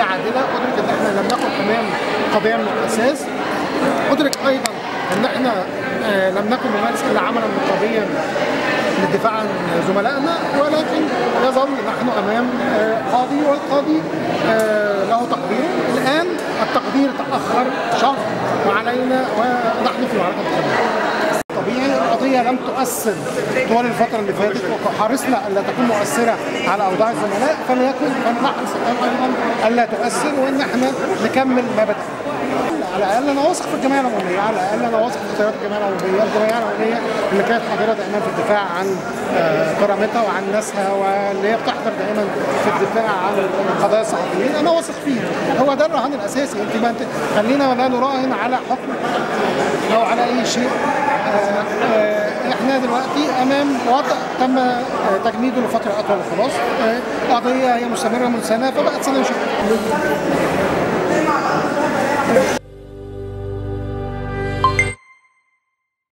عادله ادرك ان احنا لم نكن امام قضيه من الاساس ادرك ايضا ان احنا آه، لم نكن نمارس الا عملا نقابيا للدفاع عن زملائنا ولكن يظل نحن امام آه، قاضي والقاضي آه، له تقدير الان التقدير تاخر شهر وعلينا ونحن في معركه القضاء طبيعي القضيه لم تؤثر طوال الفتره اللي فاتت وحرصنا الا تكون مؤثره على اوضاع الزملاء فليكن فلنحرص الان ايضا الا تؤثر وان احنا نكمل ما بدأنا على الاقل انا واثق في الجمعيه العموميه على الاقل انا واثق في قرارات الجمعيه العموميه الجمعيه العموميه اللي كانت حاضره دائما في الدفاع عن آه، كرامتها وعن ناسها واللي هي بتحضر دائما في الدفاع عن قضايا الصحفيين انا واثق فيه هو ده الرهان الاساسي انت ما انت خلينا لا نراهن على حكم او على اي شيء آه، آه، احنا دلوقتي امام وضع تم آه، تجميده لفتره اطول وخلاص آه، قضيه هي مستمره من سنه فبقت سنه وشهر